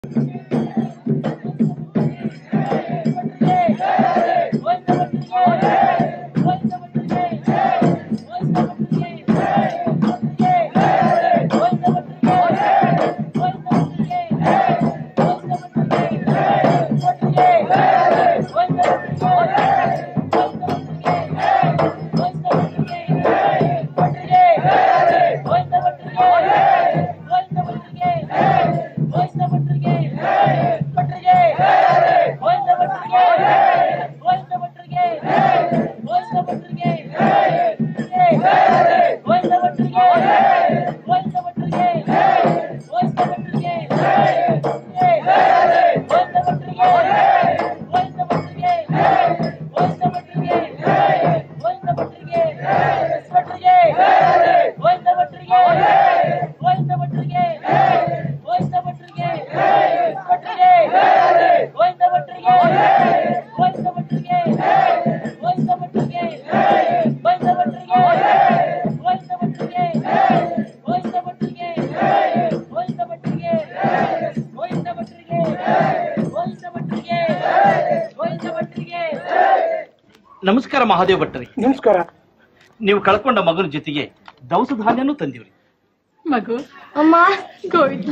ನಮಸ್ಕಾರ ಮಹಾದೇವ್ ಭಟ್ರಿ ನಮಸ್ಕಾರ ನೀವು ಕಳ್ಕೊಂಡ ಮಗನ ಜೊತೆಗೆ ದವಸ ಧಾನ್ಯನೂ ತಂದಿವ್ರಿ ಮಗು ಅಮ್ಮ ಗೋವಿಂದ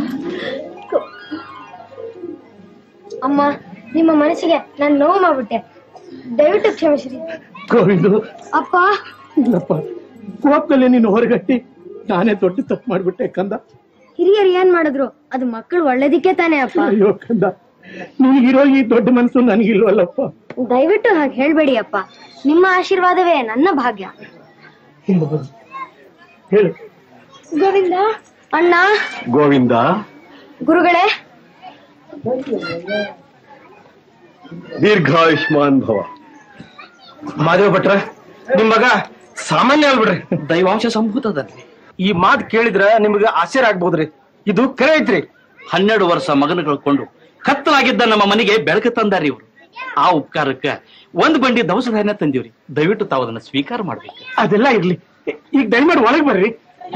ಅಮ್ಮ ನಿಮ್ಮ ಮನಸ್ಸಿಗೆ ನಾನು ನೋವು ಮಾಡ್ಬಿಟ್ಟೆ ದಯವಿಟ್ಟು ಕ್ಷಮಿಸ್ರಿ ಗೋವಿಂದು ಅಪ್ಪ ಇಲ್ಲಪ್ಪ ಕೋಪದಲ್ಲಿ ನೀನು ಹೊರಗಟ್ಟಿ ನಾನೇ ದೊಡ್ಡ ತಪ್ಪು ಮಾಡ್ಬಿಟ್ಟೆ ಕಂದ ಹಿರಿಯರು ಏನ್ ಮಾಡಿದ್ರು ಅದು ಮಕ್ಕಳು ಒಳ್ಳೇದಿಕ್ಕೆ ತಾನೇ ಅಪ್ಪ ಅಯ್ಯೋ ಕಂದ ನಿನಗಿರೋ ಈ ದೊಡ್ಡ ಮನಸ್ಸು ನನಗಿಲ್ವಲ್ಲಪ್ಪ ದಯವಿಟ್ಟು ಹಾಗೆ ಹೇಳ್ಬೇಡಿ ಅಪ್ಪ ನಿಮ್ಮ ಆಶೀರ್ವಾದವೇ ನನ್ನ ಭಾಗ್ಯ ಹಿಂದೆ ಬರು. ಹೇಳು ಗೋವಿಂದ ಅಣ್ಣ ಗೋವಿಂದ ಗುರುಗಳೇ ದೀರ್ಘಾಯುಷ್ಮಾನ್ ಭವ ಮಹಾದೇವ್ ಭಟ್ರ ನಿಮ್ ಮಗ ಸಾಮಾನ್ಯ ಅಲ್ಬಿಡ್ರಿ ದೈವಾಂಶ ಸಂಭೂತದಲ್ಲಿ ಈ ಮಾತ್ ಕೇಳಿದ್ರ ನಿಮ್ಗ ಆಶ್ಚರ್ಯ ಆಗ್ಬೋದ್ರಿ ಇದು ಕರೆ ಐತ್ರಿ ಹನ್ನೆರಡು ವರ್ಷ ಮಗನ ಕಳ್ಕೊಂಡು ಕತ್ತಲಾಗಿದ್ದ ನಮ್ಮ ಮನೆಗೆ ಬೆಳಕು ತಂದಾರಿ ಇವರು ಆ ಉಪಕಾರಕ್ಕ ಒಂದ್ ಬಂಡಿ ದವಸ ಧಾನ್ಯ ತಂದಿವ್ರಿ ದಯವಿಟ್ಟು ತಾವು ಅದನ್ನ ಸ್ವೀಕಾರ ಮಾಡ್ಬೇಕು ಅದೆಲ್ಲ ಇರ್ಲಿ ಈಗ ದಯಮಾಡಿ ಒಳಗೆ ಬರ್ರಿ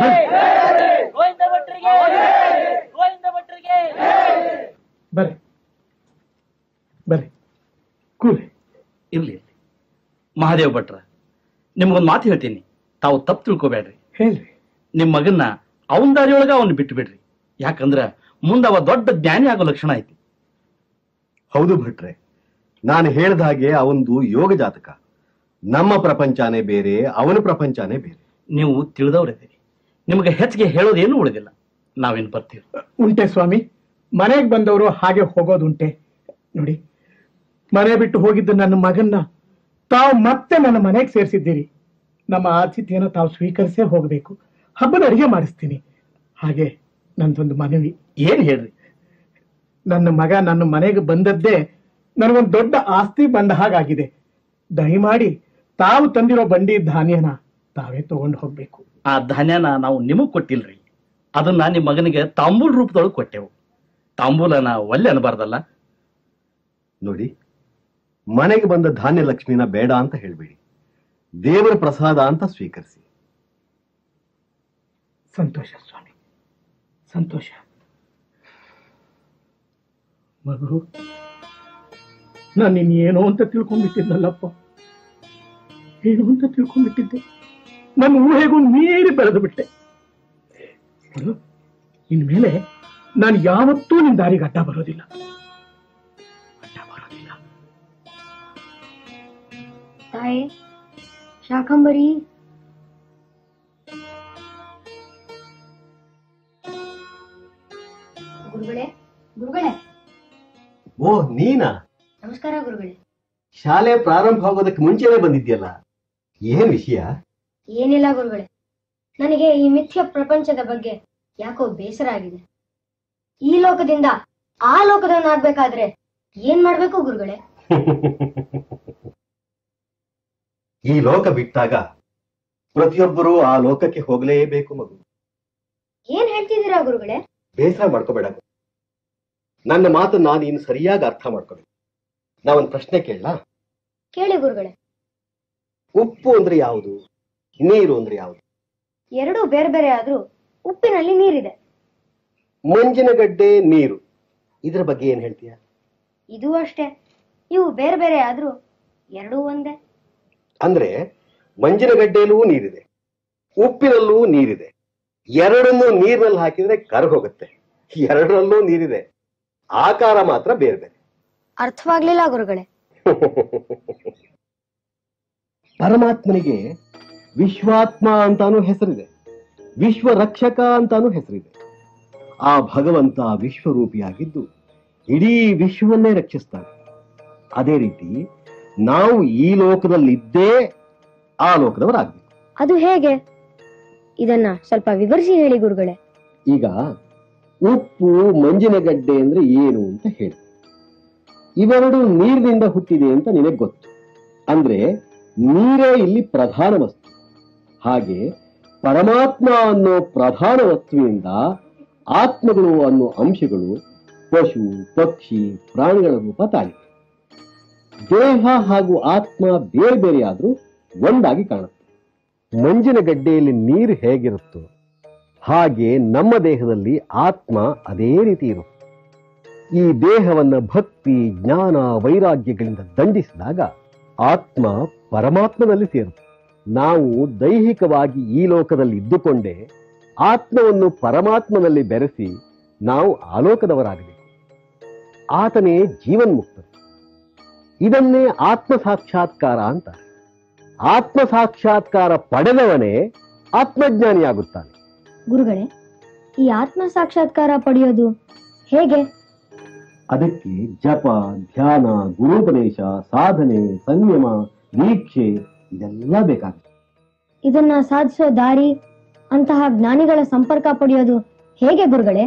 ಬರ್ರಿ ಬರ್ರಿ ಕೂರಿ ಇರ್ಲಿ ಇರ್ಲಿ ಮಹಾದೇವ್ ಭಟ್ರ ನಿಮ್ಗೊಂದ್ ಮಾತು ಹೇಳ್ತೀನಿ ತಾವು ತಪ್ಪು ತಿಳ್ಕೊಬೇಡ್ರಿ ಹೇಳ್ರಿ ನಿಮ್ ಮಗನ್ನ ಅವನ ದಾರಿಯೊಳಗ ಅವನ್ನ ಬಿಟ್ಟು ಬಿಡ್ರಿ ಯಾಕಂದ್ರ ಮುಂದ ಅವ ದೊಡ್ಡ ಜ್ಞಾನಿ ಆಗೋ ಲಕ್ಷಣ ಐತಿ ಹೌದು ಭಟ್ರೆ ನಾನು ಹೇಳ್ದ ಹಾಗೆ ಅವಂದು ಯೋಗ ಜಾತಕ ನಮ್ಮ ಪ್ರಪಂಚನೇ ಬೇರೆ ಅವನ ಪ್ರಪಂಚನೇ ಬೇರೆ ನೀವು ತಿಳಿದವ್ರಿದ್ದೀರಿ ನಿಮಗೆ ಹೆಚ್ಚಿಗೆ ಹೇಳೋದೇನು ಉಳಿದಿಲ್ಲ ನಾವೇನ್ ಬರ್ತೀವಿ ಉಂಟೆ ಸ್ವಾಮಿ ಮನೆಗೆ ಬಂದವರು ಹಾಗೆ ಹೋಗೋದುಂಟೆ ನೋಡಿ ಮನೆ ಬಿಟ್ಟು ಹೋಗಿದ್ದ ನನ್ನ ಮಗನ್ನ ತಾವು ಮತ್ತೆ ನನ್ನ ಮನೆಗೆ ಸೇರಿಸಿದ್ದೀರಿ ನಮ್ಮ ಆತಿಥ್ಯನ ತಾವು ಸ್ವೀಕರಿಸೇ ಹೋಗಬೇಕು ಹಬ್ಬದ ಅಡಿಗೆ ಮಾಡಿಸ್ತೀನಿ ಹಾಗೆ ನಂದೊಂದು ಮನವಿ ಏನ್ ಹೇಳ್ರಿ ನನ್ನ ಮಗ ನನ್ನ ಮನೆಗೆ ಬಂದದ್ದೇ ನನಗೊಂದು ದೊಡ್ಡ ಆಸ್ತಿ ಬಂದ ಹಾಗಾಗಿದೆ ದಯಮಾಡಿ ತಾವು ತಂದಿರೋ ಬಂಡಿ ಧಾನ್ಯನ ತಾವೇ ತಗೊಂಡು ಹೋಗ್ಬೇಕು ಆ ಧಾನ್ಯನ ನಾವು ನಿಮಗ್ ಕೊಟ್ಟಿಲ್ರಿ ಅದನ್ನ ನಿಮ್ ಮಗನಿಗೆ ತಾಂಬೂಲ್ ರೂಪದೊಳಗೆ ಕೊಟ್ಟೆವು ತಾಂಬೂಲನ ಒಲ್ಲೆ ಅನ್ಬಾರ್ದಲ್ಲ ನೋಡಿ ಮನೆಗೆ ಬಂದ ಧಾನ್ಯ ಲಕ್ಷ್ಮಿನ ಬೇಡ ಅಂತ ಹೇಳ್ಬೇಡಿ ದೇವರ ಪ್ರಸಾದ ಅಂತ ಸ್ವೀಕರಿಸಿ ಸಂತೋಷ ಸ್ವಾಮಿ ಸಂತೋಷ ಮಗು ನಾನು ಇನ್ನೇನೋ ಅಂತ ತಿಳ್ಕೊಂಡ್ಬಿಟ್ಟಿದ್ದಲ್ಲಪ್ಪ ಏನು ಅಂತ ತಿಳ್ಕೊಂಡ್ಬಿಟ್ಟಿದ್ದೆ ನನ್ನ ಊಹೆಗೂ ಮೀರಿ ಬೆಳೆದು ಬಿಟ್ಟೆ ನೋಡು, ಇನ್ಮೇಲೆ ನಾನು ಯಾವತ್ತೂ ನಿನ್ ದಾರಿಗೆ ಅಡ್ಡ ಬರೋದಿಲ್ಲ ಅಡ್ಡ ಬರೋದಿಲ್ಲ ತಾಯಿ ಶಾಕಂಬರಿ ಗುರುಗಳೇ ಗುರುಗಳೇ ಓ ನೀನಾ ನಮಸ್ಕಾರ ಗುರುಗಳೇ ಶಾಲೆ ಪ್ರಾರಂಭ ಆಗೋದಕ್ಕೆ ಮುಂಚೆನೆ ಬಂದಿದ್ಯಲ್ಲ ಏನ್ ವಿಷಯ ಏನಿಲ್ಲ ಗುರುಗಳೇ ನನಗೆ ಈ ಮಿಥ್ಯ ಪ್ರಪಂಚದ ಬಗ್ಗೆ ಯಾಕೋ ಬೇಸರ ಆಗಿದೆ ಈ ಲೋಕದಿಂದ ಆ ಲೋಕದವನಾಗ್ಬೇಕಾದ್ರೆ ಏನ್ ಮಾಡ್ಬೇಕು ಗುರುಗಳೇ ಈ ಲೋಕ ಬಿಟ್ಟಾಗ ಪ್ರತಿಯೊಬ್ಬರೂ ಆ ಲೋಕಕ್ಕೆ ಹೋಗಲೇಬೇಕು ಮಗು ಏನ್ ಹೇಳ್ತಿದ್ದೀರಾ ಗುರುಗಳೇ ಬೇಸರ ಮಾಡ್ಕೋಬೇಡ ನನ್ನ ಮಾತನ್ನ ನೀನು ಸರಿಯಾಗಿ ಅರ್ಥ ಮಾಡ್ಕೋಬೇಕು ನಾವೊಂದು ಪ್ರಶ್ನೆ ಕೇಳಲಾ ಕೇಳಿ ಗುರುಗಳೇ ಉಪ್ಪು ಅಂದ್ರೆ ಯಾವುದು ನೀರು ಅಂದ್ರೆ ಯಾವುದು ಎರಡೂ ಬೇರೆ ಬೇರೆ ಆದ್ರೂ ಉಪ್ಪಿನಲ್ಲಿ ನೀರಿದೆ ಮಂಜಿನ ಗಡ್ಡೆ ನೀರು ಇದ್ರ ಬಗ್ಗೆ ಏನ್ ಹೇಳ್ತೀಯ ಇದು ಅಷ್ಟೇ ಇವು ಬೇರೆ ಬೇರೆ ಆದ್ರೂ ಎರಡೂ ಒಂದೇ ಅಂದ್ರೆ ಮಂಜಿನ ಗಡ್ಡೆಯಲ್ಲೂ ನೀರಿದೆ ಉಪ್ಪಿನಲ್ಲೂ ನೀರಿದೆ ಎರಡನ್ನೂ ನೀರಿನಲ್ಲಿ ಹಾಕಿದ್ರೆ ಕರಗೋಗುತ್ತೆ ಎರಡರಲ್ಲೂ ನೀರಿದೆ ಆಕಾರ ಮಾತ್ರ ಬೇರೆ ಬೇರೆ ಅರ್ಥವಾಗ್ಲಿಲ್ಲ ಗುರುಗಳೇ ಪರಮಾತ್ಮನಿಗೆ ವಿಶ್ವಾತ್ಮ ಅಂತಾನು ಹೆಸರಿದೆ ವಿಶ್ವ ರಕ್ಷಕ ಅಂತಾನು ಹೆಸರಿದೆ ಆ ಭಗವಂತ ವಿಶ್ವರೂಪಿಯಾಗಿದ್ದು ಇಡೀ ವಿಶ್ವವನ್ನೇ ರಕ್ಷಿಸ್ತಾನೆ ಅದೇ ರೀತಿ ನಾವು ಈ ಲೋಕದಲ್ಲಿದ್ದೇ ಆ ಲೋಕದವರಾಗ್ಬೇಕು ಅದು ಹೇಗೆ ಇದನ್ನ ಸ್ವಲ್ಪ ವಿವರಿಸಿ ಹೇಳಿ ಗುರುಗಳೇ ಈಗ ಉಪ್ಪು ಮಂಜಿನ ಗಡ್ಡೆ ಅಂದ್ರೆ ಏನು ಅಂತ ಹೇಳಿ ಇವೆರಡು ನೀರಿನಿಂದ ಹುಟ್ಟಿದೆ ಅಂತ ನಿನಗೆ ಗೊತ್ತು ಅಂದ್ರೆ ನೀರೇ ಇಲ್ಲಿ ಪ್ರಧಾನ ವಸ್ತು ಹಾಗೆ ಪರಮಾತ್ಮ ಅನ್ನೋ ಪ್ರಧಾನ ವಸ್ತುವಿನಿಂದ ಆತ್ಮಗಳು ಅನ್ನೋ ಅಂಶಗಳು ಪಶು ಪಕ್ಷಿ ಪ್ರಾಣಿಗಳ ರೂಪ ತಾಳಿವೆ ದೇಹ ಹಾಗೂ ಆತ್ಮ ಬೇರೆ ಬೇರೆಯಾದ್ರೂ ಒಂದಾಗಿ ಕಾಣುತ್ತೆ ಮಂಜಿನ ಗಡ್ಡೆಯಲ್ಲಿ ನೀರು ಹೇಗಿರುತ್ತೋ ಹಾಗೆ ನಮ್ಮ ದೇಹದಲ್ಲಿ ಆತ್ಮ ಅದೇ ರೀತಿ ಇರುತ್ತೆ ಈ ದೇಹವನ್ನ ಭಕ್ತಿ ಜ್ಞಾನ ವೈರಾಗ್ಯಗಳಿಂದ ದಂಡಿಸಿದಾಗ ಆತ್ಮ ಪರಮಾತ್ಮನಲ್ಲಿ ಸೇರುತ್ತೆ ನಾವು ದೈಹಿಕವಾಗಿ ಈ ಲೋಕದಲ್ಲಿ ಇದ್ದುಕೊಂಡೇ ಆತ್ಮವನ್ನು ಪರಮಾತ್ಮನಲ್ಲಿ ಬೆರೆಸಿ ನಾವು ಆಲೋಕದವರಾಗಬೇಕು ಆತನೇ ಜೀವನ್ಮುಕ್ತರು ಇದನ್ನೇ ಆತ್ಮ ಸಾಕ್ಷಾತ್ಕಾರ ಅಂತಾರೆ ಆತ್ಮ ಸಾಕ್ಷಾತ್ಕಾರ ಪಡೆದವನೇ ಆತ್ಮಜ್ಞಾನಿಯಾಗುತ್ತಾನೆ ಗುರುಗಳೇ ಈ ಆತ್ಮ ಸಾಕ್ಷಾತ್ಕಾರ ಪಡೆಯೋದು ಹೇಗೆ ಅದಕ್ಕೆ ಜಪ ಧ್ಯಾನ ಗುರುಪದೇಶ ಸಾಧನೆ ಸಂಯಮ ದೀಕ್ಷೆ ಇದೆಲ್ಲ ಬೇಕಾಗುತ್ತೆ ಇದನ್ನ ಸಾಧಿಸೋ ದಾರಿ ಅಂತಹ ಜ್ಞಾನಿಗಳ ಸಂಪರ್ಕ ಪಡೆಯೋದು ಹೇಗೆ ಗುರುಗಳೇ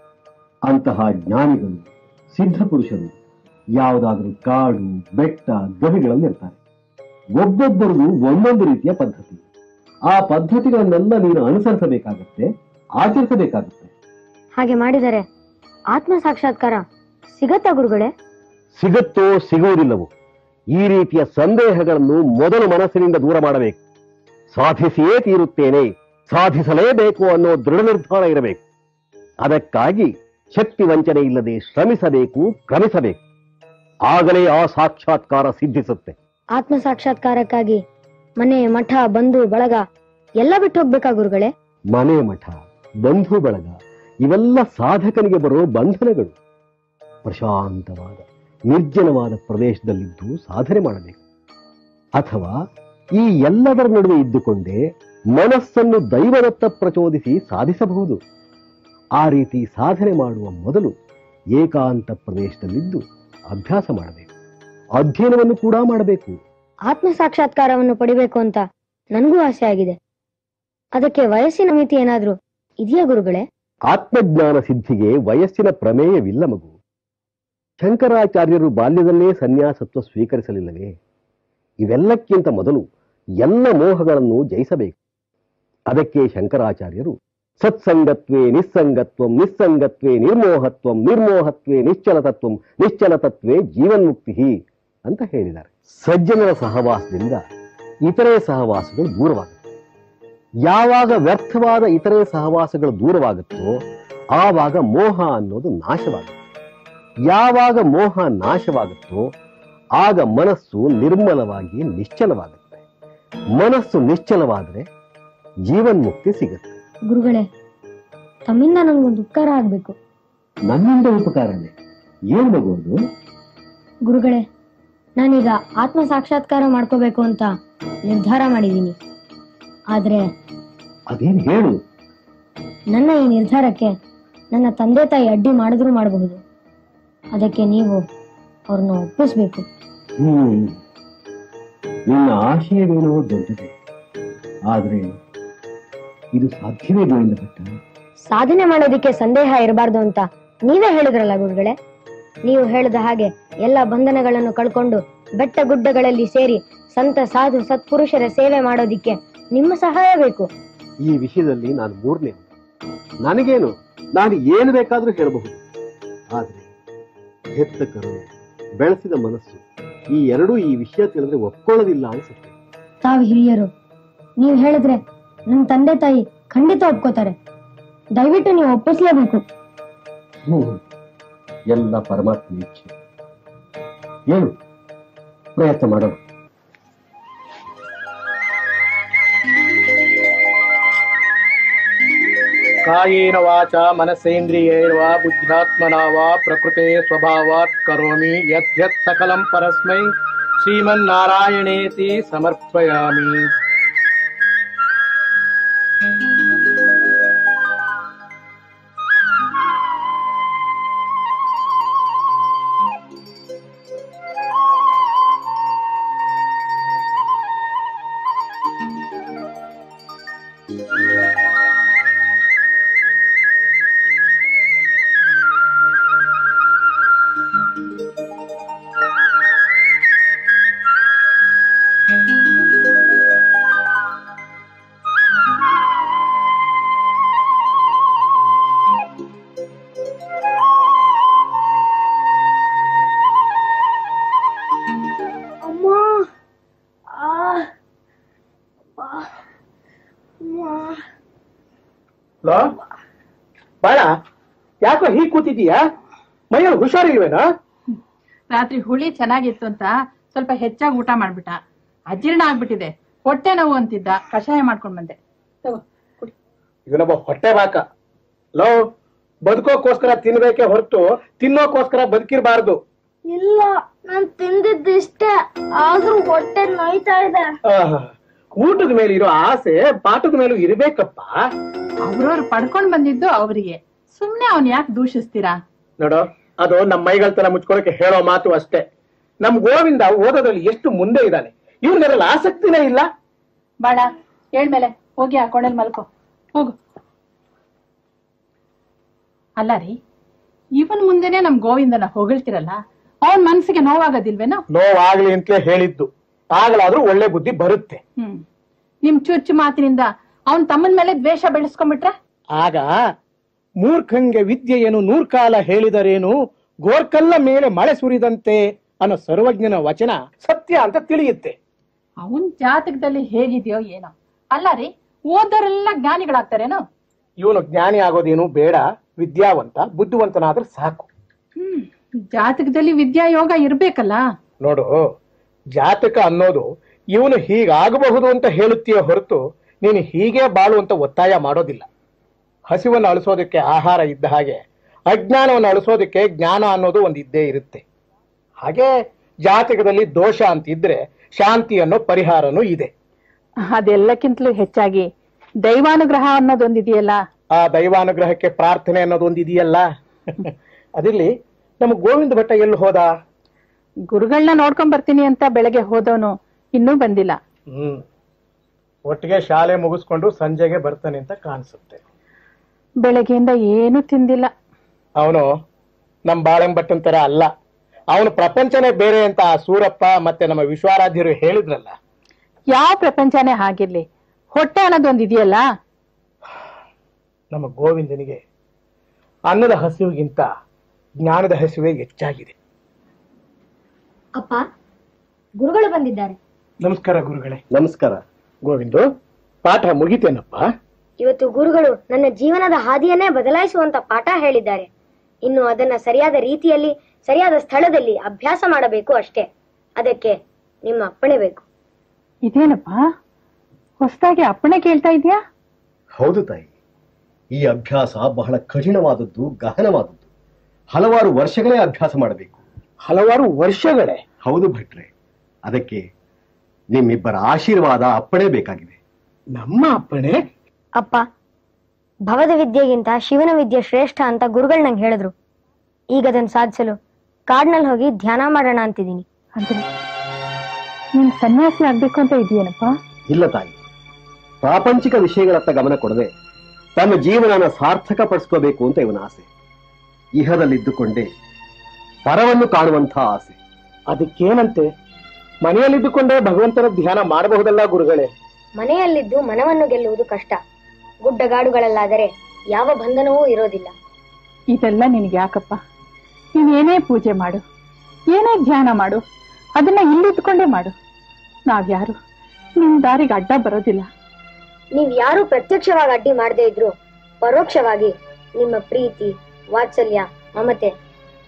ಅಂತಹ ಜ್ಞಾನಿಗಳು ಸಿದ್ಧ ಪುರುಷರು ಯಾವುದಾದ್ರೂ ಕಾಡು ಬೆಟ್ಟ ಗವಿಗಳಲ್ಲಿ ಇರ್ತಾರೆ ಒಬ್ಬೊಬ್ಬರದು ಒಂದೊಂದು ರೀತಿಯ ಪದ್ಧತಿ ಆ ಪದ್ಧತಿಗಳನ್ನೆಲ್ಲ ನೀನು ಅನುಸರಿಸಬೇಕಾಗತ್ತೆ ಆಚರಿಸಬೇಕಾಗುತ್ತೆ ಹಾಗೆ ಮಾಡಿದರೆ ಆತ್ಮ ಸಾಕ್ಷಾತ್ಕಾರ ಸಿಗತ್ತಾ ಗುರುಗಳೇ ಸಿಗುತ್ತೋ ಸಿಗುವುದಿಲ್ಲವೋ ಈ ರೀತಿಯ ಸಂದೇಹಗಳನ್ನು ಮೊದಲು ಮನಸ್ಸಿನಿಂದ ದೂರ ಮಾಡಬೇಕು ಸಾಧಿಸಿಯೇ ತೀರುತ್ತೇನೆ ಸಾಧಿಸಲೇಬೇಕು ಅನ್ನೋ ದೃಢ ನಿರ್ಧಾರ ಇರಬೇಕು ಅದಕ್ಕಾಗಿ ಶಕ್ತಿ ವಂಚನೆ ಇಲ್ಲದೆ ಶ್ರಮಿಸಬೇಕು ಕ್ರಮಿಸಬೇಕು ಆಗಲೇ ಆ ಸಾಕ್ಷಾತ್ಕಾರ ಸಿದ್ಧಿಸುತ್ತೆ ಆತ್ಮ ಸಾಕ್ಷಾತ್ಕಾರಕ್ಕಾಗಿ ಮನೆ ಮಠ ಬಂಧು ಬಳಗ ಎಲ್ಲ ಬಿಟ್ಟು ಹೋಗ್ಬೇಕಾ ಗುರುಗಳೇ ಮನೆ ಮಠ ಬಂಧು ಬಳಗ ಇವೆಲ್ಲ ಸಾಧಕನಿಗೆ ಬರೋ ಬಂಧನಗಳು ಪ್ರಶಾಂತವಾದ ನಿರ್ಜನವಾದ ಪ್ರದೇಶದಲ್ಲಿದ್ದು ಸಾಧನೆ ಮಾಡಬೇಕು ಅಥವಾ ಈ ಎಲ್ಲದರ ನಡುವೆ ಇದ್ದುಕೊಂಡೇ ಮನಸ್ಸನ್ನು ದೈವದತ್ತ ಪ್ರಚೋದಿಸಿ ಸಾಧಿಸಬಹುದು ಆ ರೀತಿ ಸಾಧನೆ ಮಾಡುವ ಮೊದಲು ಏಕಾಂತ ಪ್ರದೇಶದಲ್ಲಿದ್ದು ಅಭ್ಯಾಸ ಮಾಡಬೇಕು ಅಧ್ಯಯನವನ್ನು ಕೂಡ ಮಾಡಬೇಕು ಆತ್ಮ ಸಾಕ್ಷಾತ್ಕಾರವನ್ನು ಪಡಿಬೇಕು ಅಂತ ನನಗೂ ಆಸೆ ಆಗಿದೆ ಅದಕ್ಕೆ ವಯಸ್ಸಿನ ಮಿತಿ ಏನಾದ್ರೂ ಇದೆಯಾ ಗುರುಗಳೇ ಆತ್ಮಜ್ಞಾನ ಸಿದ್ಧಿಗೆ ವಯಸ್ಸಿನ ಪ್ರಮೇಯವಿಲ್ಲ ಮಗು ಶಂಕರಾಚಾರ್ಯರು ಬಾಲ್ಯದಲ್ಲೇ ಸನ್ಯಾಸತ್ವ ಸ್ವೀಕರಿಸಲಿಲ್ಲವೇ ಇವೆಲ್ಲಕ್ಕಿಂತ ಮೊದಲು ಎಲ್ಲ ಮೋಹಗಳನ್ನು ಜಯಿಸಬೇಕು ಅದಕ್ಕೆ ಶಂಕರಾಚಾರ್ಯರು ಸತ್ಸಂಗತ್ವೇ ನಿಸ್ಸಂಗತ್ವಂ ನಿಸ್ಸಂಗತ್ವೇ ನಿರ್ಮೋಹತ್ವಂ ನಿರ್ಮೋಹತ್ವೇ ನಿಶ್ಚಲತತ್ವಂ ನಿಶ್ಚಲತತ್ವೇ ಜೀವನ್ಮುಕ್ತಿ ಅಂತ ಹೇಳಿದ್ದಾರೆ ಸಜ್ಜನರ ಸಹವಾಸದಿಂದ ಇತರೆ ಸಹವಾಸಗಳು ದೂರವಾಗುತ್ತೆ ಯಾವಾಗ ವ್ಯರ್ಥವಾದ ಇತರೆ ಸಹವಾಸಗಳು ದೂರವಾಗುತ್ತೋ ಆವಾಗ ಮೋಹ ಅನ್ನೋದು ನಾಶವಾಗುತ್ತೆ ಯಾವಾಗ ಮೋಹ ನಾಶವಾಗುತ್ತೋ ಆಗ ಮನಸ್ಸು ನಿರ್ಮಲವಾಗಿ ನಿಶ್ಚಲವಾಗುತ್ತೆ ಮನಸ್ಸು ನಿಶ್ಚಲವಾದರೆ ಜೀವನ್ಮುಕ್ತಿ ಸಿಗುತ್ತೆ ಗುರುಗಳೇ ತಮ್ಮಿಂದ ನನಗೊಂದು ಉಪಕಾರ ಆಗ್ಬೇಕು ನನ್ನಿಂದ ಉಪಕಾರನೇ ಏನ್ ಮಗುವುದು ಗುರುಗಳೇ ನಾನೀಗ ಆತ್ಮ ಸಾಕ್ಷಾತ್ಕಾರ ಮಾಡ್ಕೋಬೇಕು ಅಂತ ನಿರ್ಧಾರ ಮಾಡಿದ್ದೀನಿ ಆದ್ರೆ ಅದೇನ್ ಹೇಳು ನನ್ನ ಈ ನಿರ್ಧಾರಕ್ಕೆ ನನ್ನ ತಂದೆ ತಾಯಿ ಅಡ್ಡಿ ಮಾಡಿದ್ರು ಮಾಡಬಹುದು ಅದಕ್ಕೆ ನೀವು ಅವ್ರನ್ನ ಒಪ್ಪಿಸ್ಬೇಕು ಹ್ಮ್ ನಿನ್ನ ಆಶಯವೇನೋ ದೊಡ್ಡದೆ ಆದ್ರೆ ಇದು ಸಾಧ್ಯವೇ ಗೋವಿಂದ ಭಟ್ಟ ಸಾಧನೆ ಮಾಡೋದಕ್ಕೆ ಸಂದೇಹ ಇರಬಾರ್ದು ಅಂತ ನೀವೇ ಹೇಳಿದ್ರಲ್ಲ ಗುರುಗಳೇ ನೀವು ಹೇಳಿದ ಹಾಗೆ ಎಲ್ಲ ಬಂಧನಗಳನ್ನು ಕಳ್ಕೊಂಡು ಬೆಟ್ಟ ಗುಡ್ಡಗಳಲ್ಲಿ ಸೇರಿ ಸಂತ ಸಾಧು ಸತ್ಪುರುಷರ ಸೇವೆ ಮಾಡೋದಿಕ್ಕೆ ನಿಮ್ಮ ಸಹಾಯ ಬೇಕು ಈ ವಿಷಯದಲ್ಲಿ ನಾನು ಮೂರನೇ ನನಗೇನು ನಾನು ಏನು ಬೇಕಾದ್ರೂ ಹೇಳಬಹುದು ಆದ್ರೆ ಹೆತ್ತ ಕರುಣೆ ಬೆಳೆಸಿದ ಮನಸ್ಸು ಈ ಎರಡೂ ಈ ವಿಷಯ ತಿಳಿದ್ರೆ ಒಪ್ಕೊಳ್ಳೋದಿಲ್ಲ ಅನ್ಸುತ್ತೆ ತಾವು ಹಿರಿಯರು ನೀವು ಹೇಳಿದ್ರೆ ನನ್ನ ತಂದೆ ತಾಯಿ ಖಂಡಿತ ಒಪ್ಕೋತಾರೆ ದಯವಿಟ್ಟು ನೀವು ಒಪ್ಪಿಸ್ಲೇಬೇಕು ಹ್ಮ್. ಎಲ್ಲ ಪರಮಾತ್ಮ ಇಚ್ಛೆ ಏನು ಪ್ರಯತ್ನ ಮಾಡೋಣ ಕಾಯೇನ ವಾಚ ಮನಸೇಂದ್ರಿಯೇರ್ವಾ ಬುದ್ಧ್ಯಾತ್ಮನಾ ವಾ ಪ್ರಕೃತೆ ಸ್ವಭಾವಾತ್ ಕರೋಮಿ ಯದ್ಯತ್ ಸಕಲಂ ಪರಸ್ಮೈ ಶ್ರೀಮನ್ನಾರಾಯಣೇತಿ ಸಮರ್ಪಯಾಮಿ ಅಮ್ಮ ಆ ಲೋ ಬಾಳ ಯಾಕೋ ಹೀಗ್ ಕೂತಿದೀಯಾ ಮೈಯಲ್ಲಿ ಹುಷಾರಿಲ್ವೇನಾ ರಾತ್ರಿ ಹುಳಿ ಚೆನ್ನಾಗಿತ್ತು ಅಂತ ಸ್ವಲ್ಪ ಹೆಚ್ಚಾಗಿ ಊಟ ಮಾಡ್ಬಿಟ್ಟ ಅಜೀರ್ಣ ಆಗ್ಬಿಟ್ಟಿದೆ ಹೊಟ್ಟೆ ನೋವು ಅಂತಿದ್ದ ಕಷಾಯ ಮಾಡ್ಕೊಂಡ್ ಬಂದೆ ತಗೋ ಕುಡಿ ಇವನೊಬ್ಬ ಹೊಟ್ಟೆ ಬಾಕ ಲೋ ಬದುಕೋಕ್ಕೋಸ್ಕರ ತಿನ್ಬೇಕೆ ಹೊರತು ತಿನ್ನೋಕೋಸ್ಕರ ಬದುಕಿರ್ಬಾರ್ದು ಇಲ್ಲ ನಾನ್ ತಿಂದಿದ್ದು ಇಷ್ಟೇ ಆದ್ರೂ ಹೊಟ್ಟೆ ನೋಯ್ತಾ ಇದೆ ಆಹ್, ಊಟದ ಮೇಲೆ ಇರೋ ಆಸೆ ಪಾಠದ ಮೇಲೂ ಇರ್ಬೇಕಪ್ಪ ಅವ್ರವ್ರು ಪಡ್ಕೊಂಡ್ ಬಂದಿದ್ದು ಅವರಿಗೆ ಸುಮ್ನೆ ಅವ್ನ್ ಯಾಕೆ ದೂಷಿಸ್ತೀರಾ ನೋಡು ಅದು ನಮ್ಮ ಮೈಗಳ್ತನ ಮುಚ್ಕೊಳಕ್ಕೆ ಹೇಳೋ ಮಾತು ಅಷ್ಟೇ ನಮ್ ಗೋವಿಂದ ಓದೋದ್ರಲ್ಲಿ ಎಷ್ಟು ಮುಂದೆ ಇದ್ದಾನೆ ಇವನಿಗೆಲ್ಲ ಆಸಕ್ತಿನೇ ಇಲ್ಲ ಬಾಳ ಹೇಳ್ಮೇಲೆ ಹೋಗಿ ಆ ಕೊಣೆಲ್ ಮಲ್ಕೋ ಹೋಗು ಅಲ್ಲ ರೀ ಇವನ್ ಮುಂದೆನೆ ನಮ್ ಗೋವಿಂದನ ಹೊಗಳ್ತಿರಲ್ಲ ಅವನ್ ಮನ್ಸಿಗೆ ನೋವಾಗೋದಿಲ್ವೇನೋ ನೋವಾಗ್ಲಿ ಅಂತಲೇ ಹೇಳಿದ್ದು ಆಗ್ಲಾದ್ರೂ ಒಳ್ಳೆ ಬುದ್ಧಿ ಬರುತ್ತೆ ಹ್ಮ್ ನಿಮ್ ಚುಚ್ಚು ಮಾತಿನಿಂದ ಅವನ್ ತಮ್ಮನ್ ಮೇಲೆ ದ್ವೇಷ ಬೆಳೆಸ್ಕೊಂಡ್ಬಿಟ್ರೆ ಆಗ ಮೂರ್ಖಂಗೆ ವಿದ್ಯೆಯನ್ನು ನೂರ್ಕಾಲ ಹೇಳಿದರೇನು ಗೋರ್ಕಲ್ಲ ಮೇಲೆ ಮಳೆ ಸುರಿದಂತೆ ಅನ್ನೋ ಸರ್ವಜ್ಞನ ವಚನ ಸತ್ಯ ಅಂತ ತಿಳಿಯುತ್ತೆ ಅವನ್ ಜಾತಕದಲ್ಲಿ ಹೇಗಿದೆಯೋ ಏನೋ ಅಲ್ಲ ರೀ ಓದೋರೆಲ್ಲ ಜ್ಞಾನಿಗಳಾಗ್ತಾರೇನೋ ಇವನು ಜ್ಞಾನಿ ಆಗೋದೇನು ಬೇಡ ವಿದ್ಯಾವಂತ ಬುದ್ಧಿವಂತನಾದ್ರೆ ಸಾಕು ಹ್ಮ್ ಜಾತಕದಲ್ಲಿ ವಿದ್ಯಾ ಯೋಗ ಇರ್ಬೇಕಲ್ಲ ನೋಡು ಜಾತಕ ಅನ್ನೋದು ಇವನು ಹೀಗಾಗಬಹುದು ಅಂತ ಹೇಳುತ್ತೀಯ ಹೊರತು ನೀನು ಹೀಗೆ ಬಾಳು ಅಂತ ಒತ್ತಾಯ ಮಾಡೋದಿಲ್ಲ ಹಸಿವನ್ನು ಅಳಿಸೋದಕ್ಕೆ ಆಹಾರ ಇದ್ದ ಹಾಗೆ ಅಜ್ಞಾನವನ್ನು ಅಳಿಸೋದಕ್ಕೆ ಜ್ಞಾನ ಅನ್ನೋದು ಒಂದು ಇದ್ದೇ ಇರುತ್ತೆ ಹಾಗೆ ಜಾತಕದಲ್ಲಿ ದೋಷ ಅಂತಿದ್ರೆ ಶಾಂತಿ ಅನ್ನೋ ಪರಿಹಾರನೂ ಇದೆ ಅದೆಲ್ಲಕ್ಕಿಂತಲೂ ಹೆಚ್ಚಾಗಿ ದೈವಾನುಗ್ರಹ ಅನ್ನೋದೊಂದಿದೆಯಲ್ಲ ಆ ದೈವಾನುಗ್ರಹಕ್ಕೆ ಪ್ರಾರ್ಥನೆ ಅನ್ನೋದು ಒಂದು ಇದೆಯಲ್ಲ ಅದಿರ್ಲಿ ನಮ್ಮ ಗೋವಿಂದ ಭಟ್ಟ ಎಲ್ಲಿ ಹೋದ ಗುರುಗಳನ್ನ ನೋಡ್ಕೊಂಡ್ ಬರ್ತೀನಿ ಅಂತ ಬೆಳಗ್ಗೆ ಹೋದವನು ಇನ್ನೂ ಬಂದಿಲ್ಲ ಹ್ಮ್ ಒಟ್ಟಿಗೆ ಶಾಲೆ ಮುಗಿಸ್ಕೊಂಡು ಸಂಜೆಗೆ ಬರ್ತಾನೆ ಅಂತ ಕಾಣಿಸುತ್ತೆ ಬೆಳಗ್ಗೆಯಿಂದ ಏನು ತಿಂದಿಲ್ಲ ಅವನು ನಮ್ ಬಾಳೆಂಬಟ್ಟನ್ ತರ ಅಲ್ಲ ಅವನು ಪ್ರಪಂಚನೇ ಬೇರೆ ಅಂತ ಆ ಸೂರಪ್ಪ ಮತ್ತೆ ನಮ್ಮ ವಿಶ್ವಾರಾಧ್ಯರು ಹೇಳಿದ್ರಲ್ಲ ಯಾವ ಪ್ರಪಂಚನೇ ಹಾಗಿರ್ಲಿ ಹೊಟ್ಟೆ ಅನ್ನೋದೊಂದು ಇದೆಯಲ್ಲ ನಮ್ಮ ಗೋವಿಂದನಿಗೆ ಅನ್ನದ ಹಸಿವಿಗಿಂತ ಜ್ಞಾನದ ಹಸಿವೆ ಹೆಚ್ಚಾಗಿದೆ ಅಪ್ಪ ಗುರುಗಳು ಬಂದಿದ್ದಾರೆ ನಮಸ್ಕಾರ ಗುರುಗಳೇ ನಮಸ್ಕಾರ ಗೋವಿಂದು ಪಾಠ ಮುಗಿತೇನಪ್ಪ ಇವತ್ತು ಗುರುಗಳು ನನ್ನ ಜೀವನದ ಹಾದಿಯನ್ನೇ ಬದಲಾಯಿಸುವಂತ ಪಾಠ ಹೇಳಿದ್ದಾರೆ ಇನ್ನು ಅದನ್ನ ಸರಿಯಾದ ರೀತಿಯಲ್ಲಿ ಸರಿಯಾದ ಸ್ಥಳದಲ್ಲಿ ಅಭ್ಯಾಸ ಮಾಡಬೇಕು ಅಷ್ಟೇ ಅದಕ್ಕೆ ನಿಮ್ಮ ಅಪ್ಪಣೆ ಬೇಕು ಇದೇನಪ್ಪ ಹೊಸದಾಗಿ ಅಪ್ಪಣೆ ಕೇಳ್ತಾ ಇದೀಯಾ ಹೌದು ತಾಯಿ ಈ ಅಭ್ಯಾಸ ಬಹಳ ಕಠಿಣವಾದದ್ದು ಗಹನವಾದದ್ದು ಹಲವಾರು ವರ್ಷಗಳೇ ಅಭ್ಯಾಸ ಮಾಡಬೇಕು ಹಲವಾರು ವರ್ಷಗಳೇ ಹೌದು ಭಟ್ರೆ ಅದಕ್ಕೆ ನಿಮ್ಮಿಬ್ಬರ ಆಶೀರ್ವಾದ ಅಪ್ಪಣೆ ಬೇಕಾಗಿದೆ ನಮ್ಮ ಅಪ್ಪಣೆ ಅಪ್ಪ ಭವದ ವಿದ್ಯೆಗಿಂತ ಶಿವನ ವಿದ್ಯೆ ಶ್ರೇಷ್ಠ ಅಂತ ಗುರುಗಳು ನಂಗೆ ಹೇಳಿದ್ರು ಈಗ ಅದನ್ನ ಸಾಧಿಸಲು ಕಾಡ್ನಲ್ಲಿ ಹೋಗಿ ಧ್ಯಾನ ಮಾಡೋಣ ಅಂತಿದ್ದೀನಿ ಅಂದ್ರೆ ನೀನ್ ಸನ್ಯಾಸಿ ಆಗ್ಬೇಕು ಅಂತ ಇದೆಯೇನಪ್ಪ ಇಲ್ಲ ತಾಯಿ ಪ್ರಾಪಂಚಿಕ ವಿಷಯಗಳತ್ತ ಗಮನ ಕೊಡದೆ ತನ್ನ ಜೀವನನ ಸಾರ್ಥಕ ಪಡಿಸ್ಕೋಬೇಕು ಅಂತ ಇವನ ಆಸೆ ಇಹದಲ್ಲಿದ್ದುಕೊಂಡೇ ಪರವನ್ನು ಕಾಣುವಂಥ ಆಸೆ ಅದಕ್ಕೇನಂತೆ ಮನೆಯಲ್ಲಿದ್ದುಕೊಂಡೇ ಭಗವಂತನ ಧ್ಯಾನ ಮಾಡಬಹುದಲ್ಲ ಗುರುಗಳೇ ಮನೆಯಲ್ಲಿದ್ದು ಮನವನ್ನು ಗೆಲ್ಲುವುದು ಕಷ್ಟ ಗುಡ್ಡಗಾಡುಗಳಲ್ಲಾದರೆ ಯಾವ ಬಂಧನವೂ ಇರೋದಿಲ್ಲ ಇದೆಲ್ಲ ನಿನಗೆ ಯಾಕಪ್ಪ ನೀನ್ ಏನೇ ಪೂಜೆ ಮಾಡು ಏನೇ ಧ್ಯಾನ ಮಾಡು ಅದನ್ನ ಇಲ್ಲಿದ್ಕೊಂಡೇ ಮಾಡು ನಾವ್ಯಾರು ನಿಮ್ ದಾರಿಗೆ ಅಡ್ಡ ಬರೋದಿಲ್ಲ ನೀವ್ ಯಾರು ಪ್ರತ್ಯಕ್ಷವಾಗಿ ಅಡ್ಡಿ ಮಾಡದೇ ಇದ್ರು ಪರೋಕ್ಷವಾಗಿ ನಿಮ್ಮ ಪ್ರೀತಿ ವಾತ್ಸಲ್ಯ ಮಮತೆ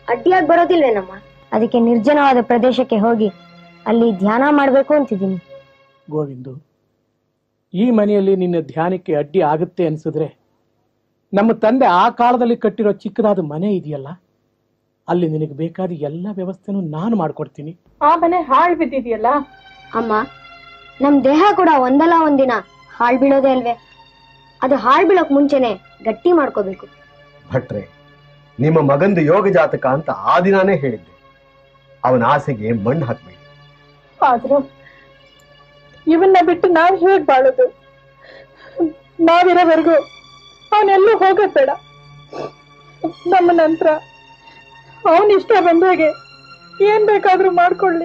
ಅಡ್ಡಿಯಾಗಿ ಬರೋದಿಲ್ವೇನಮ್ಮ ಅದಕ್ಕೆ ನಿರ್ಜನವಾದ ಪ್ರದೇಶಕ್ಕೆ ಹೋಗಿ ಅಲ್ಲಿ ಧ್ಯಾನ ಮಾಡ್ಬೇಕು ಅಂತಿದ್ದೀನಿ ಗೋವಿಂದು ಈ ಮನೆಯಲ್ಲಿ ನಿನ್ನ ಧ್ಯಾನಕ್ಕೆ ಅಡ್ಡಿ ಆಗುತ್ತೆ ಅನ್ಸಿದ್ರೆ ನಮ್ಮ ತಂದೆ ಆ ಕಾಲದಲ್ಲಿ ಕಟ್ಟಿರೋ ಚಿಕ್ಕದಾದ ಮನೆ ಇದೆಯಲ್ಲ ಅಲ್ಲಿ ನಿನಗೆ ಬೇಕಾದ ಎಲ್ಲ ವ್ಯವಸ್ಥೆನೂ ನಾನು ಮಾಡ್ಕೊಡ್ತೀನಿ ಆ ಮನೆ ಹಾಳು ಬಿದ್ದಿದೆಯಲ್ಲ ಅಮ್ಮ ನಮ್ ದೇಹ ಕೂಡ ಒಂದಲ್ಲ ಒಂದಿನ ಹಾಳ್ ಬೀಳೋದೇ ಅಲ್ವೇ ಅದು ಹಾಳ್ ಬೀಳೋಕ್ ಮುಂಚೆನೆ ಗಟ್ಟಿ ಮಾಡ್ಕೋಬೇಕು ಭಟ್ರೆ ನಿಮ್ಮ ಮಗಂದು ಯೋಗ ಜಾತಕ ಅಂತ ಆ ದಿನಾನೇ ಹೇಳಿದ್ದೆ ಅವನ ಆಸೆಗೆ ಮಣ್ಣು ಹಾಕ್ಬೇಡಿ ಆದ್ರೂ ಇವನ್ನ ಬಿಟ್ಟು ನಾವ್ ಹೇಗ್ ಬಾಳೋದು ನಾವಿರೋವರೆಗೂ ಅವನೆಲ್ಲೂ ಹೋಗೋದ್ ಬೇಡ ನಮ್ಮ ನಂತರ ಅವನ್ ಇಷ್ಟ ಬಂದಾಗೆ ಏನ್ ಬೇಕಾದ್ರೂ ಮಾಡ್ಕೊಳ್ಳಿ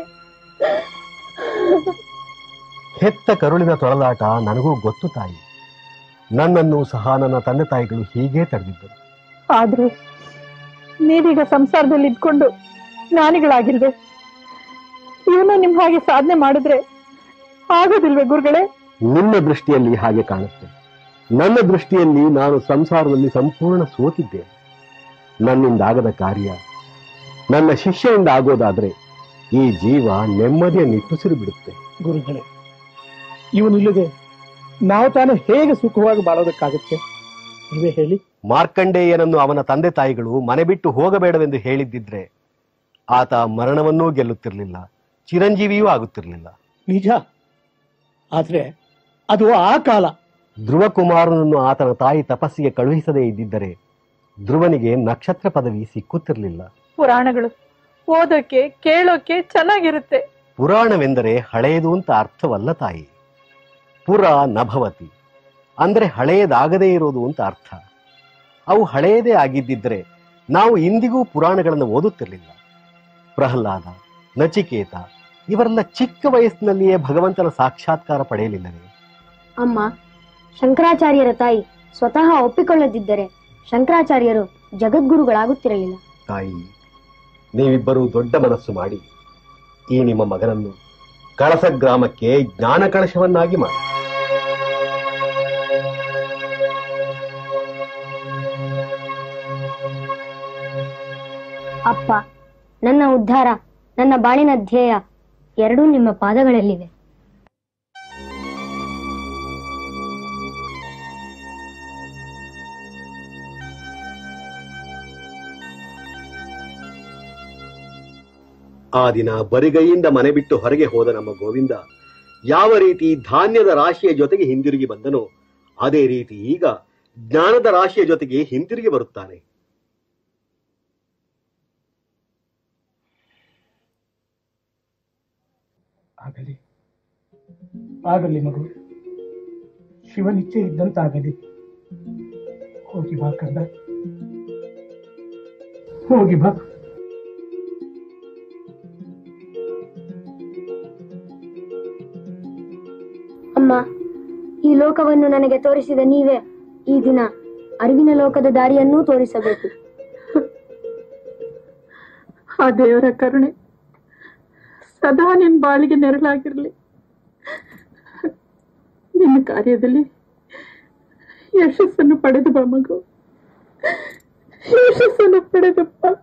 ಹೆತ್ತ ಕರುಳಿನ ತೊಳಲಾಟ ನನಗೂ ಗೊತ್ತು ತಾಯಿ ನನ್ನನ್ನು ಸಹ ನನ್ನ ತಂದೆ ತಾಯಿಗಳು ಹೀಗೇ ತಡೆದಿದ್ದರು ಆದ್ರೂ ನೀವೀಗ ಸಂಸಾರದಲ್ಲಿ ಇದ್ಕೊಂಡು ಜ್ಞಾನಿಗಳಾಗಿಲ್ವೆ ಇವನು ನಿಮ್ ಹಾಗೆ ಸಾಧನೆ ಮಾಡಿದ್ರೆ ಆಗೋದಿಲ್ವೇ ಗುರುಗಳೇ ನಿಮ್ಮ ದೃಷ್ಟಿಯಲ್ಲಿ ಹಾಗೆ ಕಾಣುತ್ತೆ ನನ್ನ ದೃಷ್ಟಿಯಲ್ಲಿ ನಾನು ಸಂಸಾರದಲ್ಲಿ ಸಂಪೂರ್ಣ ಸೋತಿದ್ದೇನೆ ನನ್ನಿಂದಾಗದ ಕಾರ್ಯ ನನ್ನ ಶಿಷ್ಯನಿಂದ ಆಗೋದಾದ್ರೆ ಈ ಜೀವ ನೆಮ್ಮದಿಯ ನಿಟ್ಟುಸಿರು ಬಿಡುತ್ತೆ ಗುರುಗಳೇ ಇವನಿಲ್ಲದೆ ನಾವು ತಾನು ಹೇಗೆ ಸುಖವಾಗಿ ಬಾಳೋದಕ್ಕಾಗುತ್ತೆ ನೀವೇ ಹೇಳಿ ಮಾರ್ಕಂಡೇಯನನ್ನು ಅವನ ತಂದೆ ತಾಯಿಗಳು ಮನೆ ಬಿಟ್ಟು ಹೋಗಬೇಡವೆಂದು ಹೇಳಿದ್ದಿದ್ರೆ ಆತ ಮರಣವನ್ನೂ ಗೆಲ್ಲುತ್ತಿರಲಿಲ್ಲ ಚಿರಂಜೀವಿಯೂ ಆಗುತ್ತಿರಲಿಲ್ಲ ನಿಜ ಆದ್ರೆ ಅದು ಆ ಕಾಲ ಧ್ರುವಕುಮಾರನನ್ನು ಆತನ ತಾಯಿ ತಪಸ್ಸಿಗೆ ಕಳುಹಿಸದೇ ಇದ್ದಿದ್ದರೆ ಧ್ರುವನಿಗೆ ನಕ್ಷತ್ರ ಪದವಿ ಸಿಕ್ಕುತ್ತಿರಲಿಲ್ಲ ಪುರಾಣಗಳು ಓದೋಕೆ ಕೇಳೋಕೆ ಚೆನ್ನಾಗಿರುತ್ತೆ ಪುರಾಣವೆಂದರೆ ಹಳೆಯದು ಅಂತ ಅರ್ಥವಲ್ಲ ತಾಯಿ ಪುರ ನಭವತಿ ಅಂದ್ರೆ ಹಳೆಯದಾಗದೇ ಇರೋದು ಅಂತ ಅರ್ಥ ಅವು ಹಳೆಯದೇ ಆಗಿದ್ದಿದ್ರೆ ನಾವು ಇಂದಿಗೂ ಪುರಾಣಗಳನ್ನು ಓದುತ್ತಿರಲಿಲ್ಲ ಪ್ರಹ್ಲಾದ ನಚಿಕೇತ ಇವರೆಲ್ಲ ಚಿಕ್ಕ ವಯಸ್ಸಿನಲ್ಲಿಯೇ ಭಗವಂತನ ಸಾಕ್ಷಾತ್ಕಾರ ಪಡೆಯಲಿಲ್ಲವೇ ಅಮ್ಮ ಶಂಕರಾಚಾರ್ಯರ ತಾಯಿ ಸ್ವತಃ ಒಪ್ಪಿಕೊಳ್ಳದಿದ್ದರೆ ಶಂಕರಾಚಾರ್ಯರು ಜಗದ್ಗುರುಗಳಾಗುತ್ತಿರಲಿಲ್ಲ ತಾಯಿ ನೀವಿಬ್ಬರೂ ದೊಡ್ಡ ಮನಸ್ಸು ಮಾಡಿ ಈ ನಿಮ್ಮ ಮಗನನ್ನು ಕಳಸ ಗ್ರಾಮಕ್ಕೆ ಜ್ಞಾನ ಕಳಶವನ್ನಾಗಿ ಮಾಡಿ ಅಪ್ಪ ನನ್ನ ಉದ್ಧಾರ ನನ್ನ ಬಾಳಿನ ಧ್ಯೇಯ ಎರಡೂ ನಿಮ್ಮ ಪಾದಗಳಲ್ಲಿವೆ ಆ ದಿನ ಬರಿಗೈಯಿಂದ ಮನೆ ಬಿಟ್ಟು ಹೊರಗೆ ಹೋದ ನಮ್ಮ ಗೋವಿಂದ ಯಾವ ರೀತಿ ಧಾನ್ಯದ ರಾಶಿಯ ಜೊತೆಗೆ ಹಿಂದಿರುಗಿ ಬಂದನೋ ಅದೇ ರೀತಿ ಈಗ ಜ್ಞಾನದ ರಾಶಿಯ ಜೊತೆಗೆ ಹಿಂತಿರುಗಿ ಬರುತ್ತಾನೆ ಆಗಲಿ ಆಗಲಿ ಮಗು ಶಿವನಿಚ್ಛೆ ಇದ್ದಂತಾಗಲಿ ಹೋಗಿ ಬಾ ಕಂದ ಹೋಗಿ ಬಾ ಅಮ್ಮ ಈ ಲೋಕವನ್ನು ನನಗೆ ತೋರಿಸಿದ ನೀವೇ ಈ ದಿನ ಅರಿವಿನ ಲೋಕದ ದಾರಿಯನ್ನೂ ತೋರಿಸಬೇಕು ಆ ದೇವರ ಕರುಣೆ ಸದಾ ನಿನ್ ಬಾಳಿಗೆ ನೆರಳಾಗಿರ್ಲಿ ನಿನ್ನ ಕಾರ್ಯದಲ್ಲಿ ಯಶಸ್ಸನ್ನು ಪಡೆದು ಬಾ ಮಗು ಯಶಸ್ಸನ್ನು ಪಡೆದಪ್ಪ